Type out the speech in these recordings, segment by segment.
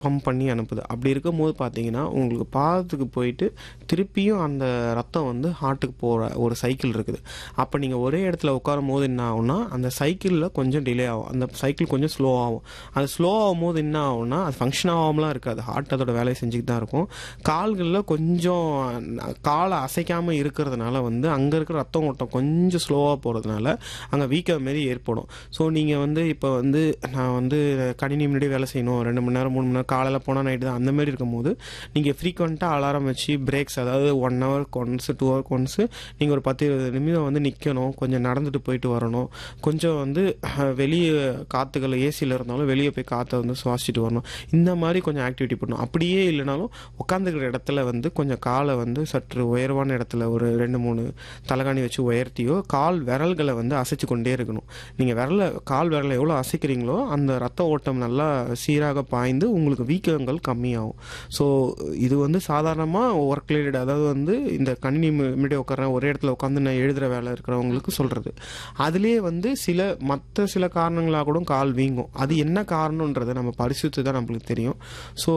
pump பண்ணி அனுப்புது அப்படி இருக்கும்போது பார்த்தீங்கன்னா உங்களுக்கு பாதத்துக்கு போயிட்டு திருப்பியும் அந்த ரத்தம் வந்து ஹார்ட்டுக்கு போகிற ஒரு சைக்கிள் இருக்குது அப்போ நீங்கள் ஒரே இடத்துல உட்காரும் போது என்ன ஆகும்னா அந்த சைக்கிளில் கொஞ்சம் டிலே ஆகும் அந்த சைக்கிள் கொஞ்சம் ஸ்லோ ஆகும் அது ஸ்லோ ஆகும் போது என்ன ஆகும்னா அது ஃபங்க்ஷன் ஆகாமலாம் இருக்காது ஹார்ட் அதோட வேலையை செஞ்சுக்கிட்டு தான் இருக்கும் கால்களில் கொஞ்சம் காலை அசைக்காமல் இருக்கிறதுனால வந்து அங்கே இருக்கிற ரத்தம் ஓட்டம் கொஞ்சம் ஸ்லோவாக போகிறதுனால அங்கே வீக்கம் மாரி ஏற்படும் ஸோ நீங்கள் வந்து இப்போ வந்து நான் வந்து கணினி முன்னாடி வேலை செய்யணும் ரெண்டு மணி நேரம் மூணு மணி நேரம் காலையில் போனால் நைட்டு தான் அந்த மாதிரி இருக்கும்போது நீங்கள் ஃப்ரீக்வெண்ட்டாக அலாரம் வச்சு பிரேக்ஸ் அதாவது one hour once two hour once நீங்கள் ஒரு பத்து இருபது நிமிடம் வந்து நிற்கணும் கொஞ்சம் நடந்துட்டு போயிட்டு வரணும் கொஞ்சம் வந்து அஹ், வெளியே காற்றுகள் ஏசியில் இருந்தாலும் வெளியே போய் காற்றை வந்து சுவாசிச்சுட்டு வரணும் இந்த மாதிரி கொஞ்சம் ஆக்டிவிட்டி பண்ணணும் அப்படியே இல்லைனாலும் உட்காந்துக்கிற இடத்துல வந்து கொஞ்சம் காலை வந்து சற்று உயர்வான இடத்துல ஒரு ரெண்டு மூணு தலகாணி வச்சு உயர்த்தியோ கால் விரல்களை வந்து அசைச்சு கொண்டே இருக்கணும் நீங்கள் விரலை கால் விரலை எவ்வளோ அசைக்கிறீங்களோ அந்த ரத்த ஓட்டம் நல்லா சீராக பாய்ந்து உங்களுக்கு வீக்கங்கள் கம்மியாகும் ஸோ இது வந்து சாதாரணமாக ஒர்க் ரிலேட்டட் அதாவது வந்து இந்த கணினி மு- முன்னாடி உட்காரேன் ஒரே இடத்துல உட்காந்து நான் எழுதுகிற வேலை இருக்கிறவங்களுக்கு சொல்கிறது அதுலேயே வந்து சில மற்ற சில காரணங்களாக கூட கால் வீங்கும் அது என்ன காரணன்றதை நம்ம பரிசுத்து தான் நம்மளுக்கு தெரியும் ஸோ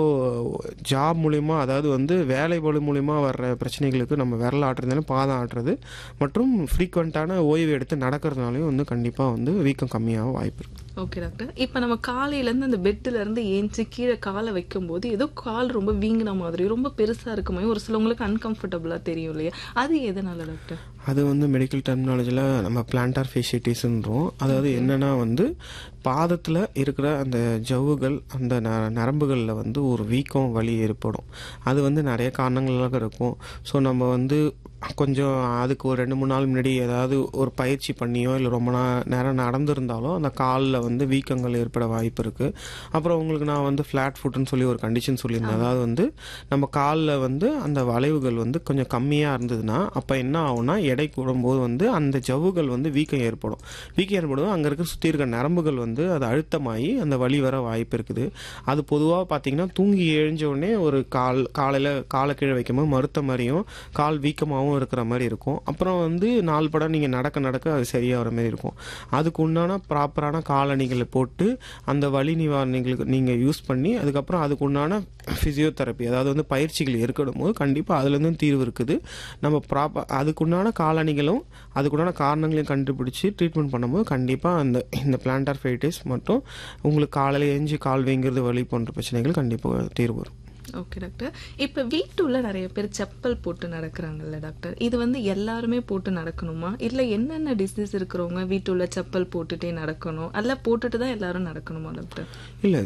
ஜாப் மூலிமா அதாவது வந்து வேலை பளு மூலிமா வர்ற பிரச்சனைகளுக்கு நம்ம விரல் ஆட்டுறதுனால பாதம் ஆட்டுறது மற்றும் ஃப்ரீக்வெண்ட்டான ஓய்வு எடுத்து நடக்கிறதுனாலையும் வந்து கண்டிப்பாக வந்து வீக்கம் கம்மியாக வாய்ப்பு இருக்குது ஓகே டாக்டர் இப்போ நம்ம காலையில இருந்து அந்த பெட்ல இருந்து ஏஞ்சி கீழே காலை வைக்கும்போது ஏதோ கால் ரொம்ப வீங்கின மாதிரி ரொம்ப பெருசா இருக்குமே ஒரு சிலவங்களுக்கு அன்கம்ஃபர்டபுளா தெரியும் இல்லையா அது எதனால டாக்டர் அது வந்து மெடிக்கல் டெர்மினாலஜியில் நம்ம பிளான்டார் ஃபேஷிட்டிஸ்ன்றோம் அதாவது என்னன்னா வந்து பாதத்தில் இருக்கிற அந்த ஜவ்வுகள் அந்த ந நரம்புகளில் வந்து ஒரு வீக்கம் வலி ஏற்படும் அது வந்து நிறைய காரணங்களாக இருக்கும் ஸோ நம்ம வந்து கொஞ்சம் அதுக்கு ஒரு ரெண்டு மூணு நாள் முன்னாடி ஏதாவது ஒரு பயிற்சி பண்ணியோ இல்லை ரொம்ப நா நேரம் நடந்திருந்தாலோ அந்த காலில் வந்து வீக்கங்கள் ஏற்பட வாய்ப்பு இருக்குது அப்புறம் உங்களுக்கு நான் வந்து ஃப்ளாட் ஃபுட்னு சொல்லி ஒரு கண்டிஷன் சொல்லியிருந்தேன் அதாவது வந்து நம்ம காலில் வந்து அந்த வளைவுகள் வந்து கொஞ்சம் கம்மியாக இருந்ததுன்னா அப்போ என்ன ஆகும்னா எடை கூடும்போது வந்து அந்த ஜவ்வுகள் வந்து வீக்கம் ஏற்படும் வீக்கம் ஏற்படும் அங்கே இருக்க சுற்றி இருக்க நரம்புகள் வந்து அது அழுத்தமாகி அந்த வலி வர வாய்ப்பு இருக்குது அது பொதுவாக பார்த்தீங்கன்னா தூங்கி எழுஞ்ச உடனே ஒரு கால் காலையில் காலை கீழே வைக்கும்போது மறுத்த மாதிரியும் கால் வீக்கமாகவும் இருக்கிற மாதிரி இருக்கும் அப்புறம் வந்து நாள் படம் நீங்கள் நடக்க நடக்க அது சரியாகிற மாதிரி இருக்கும் அதுக்கு உண்டான ப்ராப்பரான காலணிகளை போட்டு அந்த வலி நிவாரணிகளுக்கு நீங்கள் யூஸ் பண்ணி அதுக்கப்புறம் அதுக்கு உண்டான ஃபிசியோதெரப்பி அதாவது வந்து பயிற்சிகள் இருக்கணும் போது கண்டிப்பாக அதுலேருந்து தீர்வு இருக்குது நம்ம ப்ராப்பர் அதுக்குண்டான காலணிகளும் அதுக்குண்டான காரணங்களையும் கண்டுபிடிச்சி ட்ரீட்மெண்ட் பண்ணும்போது கண்டிப்பாக அந்த இந்த பிளான்டார் ஃபைட்டிஸ் மட்டும் உங்களுக்கு காலையில் எஞ்சி கால் வீங்கிறது வலி போன்ற பிரச்சனைகள் கண்டிப்பாக தீர்வு வரும் ஓகே டாக்டர் இப்போ வீட்டுள்ள நிறைய பேர் செப்பல் போட்டு நடக்கிறாங்கல்ல டாக்டர் இது வந்து எல்லாருமே போட்டு நடக்கணுமா இல்ல என்னென்ன டிசீஸ் இருக்கிறவங்க வீட்டுள்ள செப்பல் போட்டுட்டே நடக்கணும் அல்ல போட்டுட்டு தான் எல்லாரும் நடக்கணுமா டாக்டர் இல்லை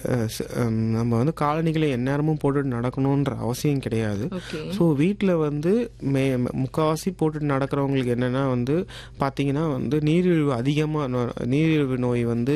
நம்ம வந்து காலணிகளை எந்நேரமும் போட்டுட்டு நடக்கணுன்ற அவசியம் கிடையாது ஓகே ஸோ வீட்டில் வந்து மே முக்கால்வாசி போட்டுட்டு நடக்கிறவங்களுக்கு என்னென்னா வந்து பார்த்தீங்கன்னா வந்து நீரிழிவு அதிகமாக நீரிழிவு நோய் வந்து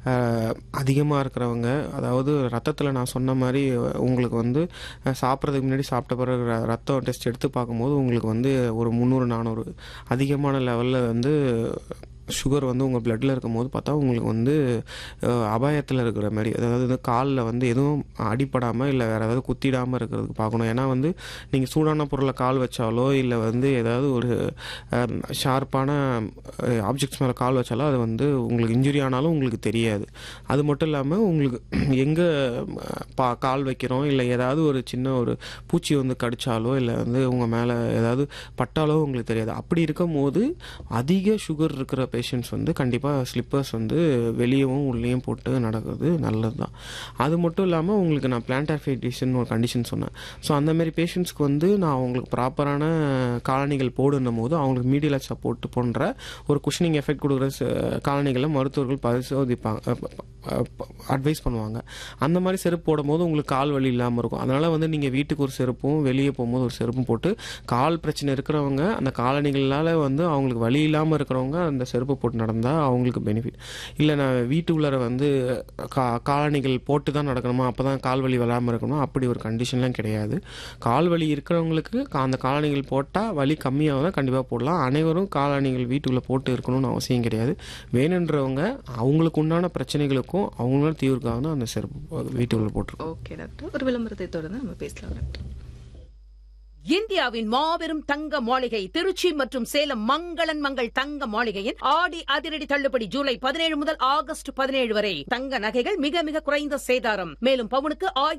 அதிகமாக இருக்கிறவங்க அதாவது ரத்தத்தில் நான் சொன்ன மாதிரி உங்களுக்கு வந்து அஹ், சாப்பிட்றதுக்கு முன்னாடி சாப்பிட்ட பிறகு ர- ரத்தம் டெஸ்ட் எடுத்து பார்க்கும்போது உங்களுக்கு வந்து ஒரு முந்நூறு நானூறு அதிகமான லெவலில் வந்து சுகர் வந்து உங்கள் பிளட்டில் இருக்கும்போது பார்த்தா உங்களுக்கு வந்து அபாயத்தில் இருக்கிற மாதிரி அதாவது வந்து காலில் வந்து எதுவும் அடிப்படாமல் இல்லை வேறு ஏதாவது குத்திடாமல் இருக்கிறதுக்கு பார்க்கணும் ஏன்னா வந்து நீங்கள் சூடான பொருளை கால் வச்சாலோ இல்லை வந்து ஏதாவது ஒரு ஷார்ப்பான ஆப்ஜெக்ட்ஸ் மேலே கால் வச்சாலோ அது வந்து உங்களுக்கு இன்ஜுரி ஆனாலும் உங்களுக்கு தெரியாது அது மட்டும் இல்லாமல் உங்களுக்கு எங்கே பா கால் வைக்கிறோம் இல்லை ஏதாவது ஒரு சின்ன ஒரு பூச்சி வந்து கடிச்சாலோ இல்லை வந்து உங்கள் மேலே ஏதாவது பட்டாலோ உங்களுக்கு தெரியாது அப்படி இருக்கும்போது அதிக சுகர் இருக்கிற பேஷண்ட்ஸ் வந்து கண்டிப்பாக ஸ்லிப்பர்ஸ் வந்து வெளியவும் உள்ளேயும் போட்டு நடக்கிறது நல்லது தான் அது மட்டும் இல்லாமல் உங்களுக்கு நான் பிளான்டார் ஃபைட்டிஸ்னு ஒரு கண்டிஷன் சொன்னேன் ஸோ அந்த மாதிரி பேஷண்ட்ஸ்க்கு வந்து நான் அவங்களுக்கு ப்ராப்பரான காலணிகள் போடுன்னும் போது அவங்களுக்கு மீடியல் சப்போர்ட் போன்ற ஒரு குஷனிங் எஃபெக்ட் கொடுக்குற ச- காலணிகளை மருத்துவர்கள் பரிசோதிப்பாங்க அட்வைஸ் பண்ணுவாங்க அந்த மாதிரி செருப்பு போடும்போது உங்களுக்கு கால் வலி இல்லாமல் இருக்கும் அதனால் வந்து நீங்கள் வீட்டுக்கு ஒரு செருப்பும் வெளியே போகும்போது ஒரு செருப்பும் போட்டு கால் பிரச்சனை இருக்கிறவங்க அந்த காலணிகளால் வந்து அவங்களுக்கு வலி இல்லாமல் இருக்கிறவங்க அந்த செருப்பு போட்டு நடந்தால் அவங்களுக்கு பெனிஃபிட் இல்லை நான் வீட்டு உள்ளர வந்து கா காலணிகள் போட்டு தான் நடக்கணுமா அப்போ தான் கால் வலி வராமல் இருக்கணுமா அப்படி ஒரு கண்டிஷன்லாம் கிடையாது கால் வலி இருக்கிறவங்களுக்கு கா- அந்த காலணிகள் போட்டால் வலி கம்மியாகும் கண்டிப்பாக போடலாம் அனைவரும் காலணிகள் வீட்டுக்குள்ளே போட்டு இருக்கணும்னு அவசியம் கிடையாது வேணுன்றவங்க அவங்களுக்கு உண்டான பிரச்சனைகளுக்கும் அவங்களும் தீர்வுக்காக தான் அந்த செருப்பு வீட்டுக்குள்ளே போட்டிருக்கோம் ஓகே டாக்டர் ஒரு விளம்பரத்தை தொடர்ந்து நம்ம பேசலாம் டாக்டர் இந்தியாவின் மாபெரும் தங்க மாளிகை திருச்சி மற்றும் சேலம் மங்களன் மங்கள் தங்க மாளிகையின் ஆடி அதிரடி தள்ளுபடி ஜூலை பதினேழு முதல் ஆகஸ்ட் பதினேழு வரை தங்க நகைகள் மிக மிக குறைந்த சேதாரம் மேலும் பவுனுக்கு ஆயிரம்